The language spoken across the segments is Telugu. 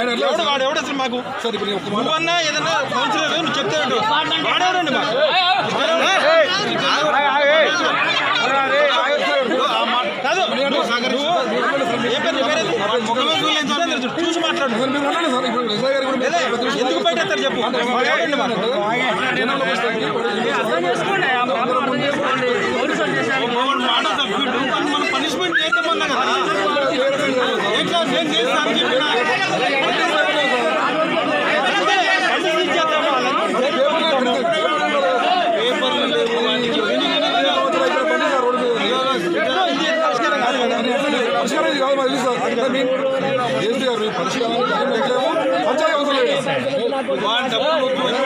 నేను ఎట్లా ఎవడు వాడు ఎవడు అసలు మాకు సార్ ఇప్పుడు నేను ఒక మాట నువ్వన్నా ఏదన్నా కౌన్సిలర్ నువ్వు చెప్తే ఏంటో వాడెవడండి మాకు కాదు నువ్వు ఏ పేరు నీ పేరేంటి? ముఖమే చూడలేదు సార్. చూసి మాట్లాడు సార్ మీరు ఉండండి సార్ ఇప్పుడు ఎస్ఐ గారు కూడా లేదా మీరు ప్రతి విషయం- ఎందుకు బయట ఎత్తారు చెప్పు వాడు ఎవడండి మాకు మనం పనిష్మెంట్ చేద్దామన్నా కదా ఏంటో నేను చేస్తాను చెప్పినా పనిష్మెంట్ చేద్దామా పేపర్లు లేవు వానికి ఇది పరిష్కారం కాదు కదా పరిష్కారం ఇది కాదు మాకు తెలుసు సార్. అంటే మేము ఏసీ గారు ఈ పరిష్కారానికి టైం పెట్టలేము. పంచాయతీ అవసరం లేదు. వాడి డబ్బులు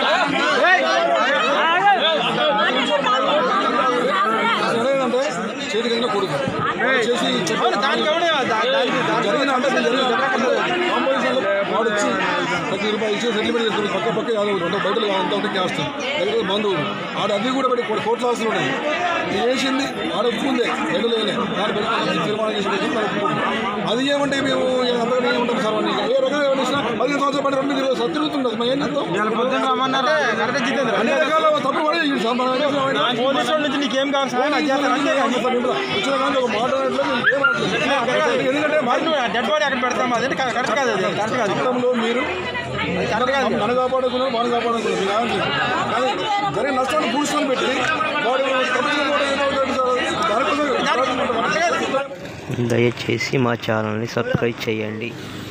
అసలు ఏంటంటే చేతి కింద కొడుకు చేసి అవును దానికి ఎవడే దా- దానికి దానికి జరిగిన అంటే జరిగిన కాంపోజిషన్లో వాడు వచ్చి ప్రతి రూపాయి ఇచ్చి సెటిల్మెంట్ చేసుకుని పక్క పక్క యాదవ్ అంటే బయట అంత ఉంటే క్యాస్ట్ దగ్గర బంధువులు ఆడ అన్ని కూడా పెట్టి కోట్ల కోట్ల ఆస్తులు ఉన్నాయి ఇది వేసింది ఆడ ఒప్పుకుందే రెండు లేలే దాని పెట్టి తీర్మానం చేసి పెట్టి మనం ఒప్పుకున్నాం. అది ఏమంటే మేము అంతగా ఏమంటాం సార్ వాడిని ఏ రకంగా ఏమైనా ఇచ్చినా పదిహేను సంవత్సరాలు పడి రెండు తిరుగుతుంది సత్తిరుగుతుంది మేము ఏం చెప్తాం ఇవాళ పొద్దున్న రమ్మన్నారే కరెక్ట్ జితేంద్ర అన్ని రకాల తప్పు పడే ఈ సార్ మనం ఏం చేస్తాం ఆయన? పోలీసు వాళ్ళ నుంచి నీకేం కావాలి సార్ అది చేస్తారు అంతే కానీ వచ్చిన కానీ ఒక మాట అనట్లేదు, మేము ఏమనట్లేదు. ఎందుకంటే మరి నువ్వు డెడ్ బాడీ అక్కడ పెడతాం అదే కరెక్ట్ కాదు అది కరెక్ట్ కాదు మొత్తంలో మీరు కరెక్ట్ కాదు మన కాపాడుకున్నారు మనం కాపాడుకున్నారు మీరు ఆగట్లేదు. కానీ జరిగిన నష్టాన్ని పూడ్చుకొని పెట్టి వాడు తప్పించిన వాడు ఏదో ఒకటి సార్, దానికోసం కరెక్ట్ కాదు దయచేసి మా ఛానల్ని సబ్స్క్రైబ్ చేయండి